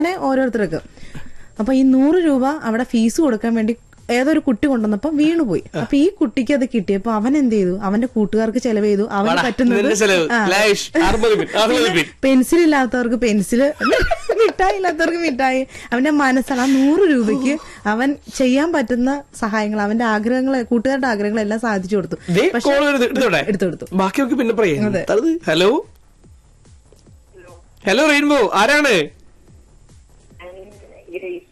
അങ്ങനെ ഓരോരുത്തർക്ക് അപ്പൊ ഈ നൂറ് രൂപ അവിടെ ഫീസ് കൊടുക്കാൻ വേണ്ടി ഏതൊരു കുട്ടി കൊണ്ടുവന്നപ്പോ വീണുപോയി അപ്പൊ ഈ കുട്ടിക്ക് അത് കിട്ടിയപ്പോ അവൻ എന്ത് ചെയ്തു അവന്റെ കൂട്ടുകാർക്ക് ചെലവ് ചെയ്തു അവന് വാടാ, പറ്റുന്നത് നിന്റെ ചെലവ്. ആ. ലായിഷ്, അറുപത് ബിൻ, അറുപത് ബിൻ. പെൻസിൽ ഇല്ലാത്തവർക്ക് പെൻസിൽ മിഠായി ഇല്ലാത്തവർക്ക് മിഠായി അവന്റെ മനസ്സാണ് ആ നൂറ് രൂപയ്ക്ക് അവൻ ചെയ്യാൻ പറ്റുന്ന സഹായങ്ങൾ അവന്റെ ആഗ്രഹങ്ങളെ കൂട്ടുകാരുടെ ആഗ്രഹങ്ങളെല്ലാം സാധിച്ചു കൊടുത്തു ദേ, പക്ഷെ call വരുന്നു. എടുത്തോട്ടെ? എടുത്തു എടുത്തു ബാക്കി നമുക്ക് പിന്നെ പറയാം അതെ. തരുത്. ഹലോ ഹലോ റെയിൻബോ ആരാണ് ഗ്രേസ്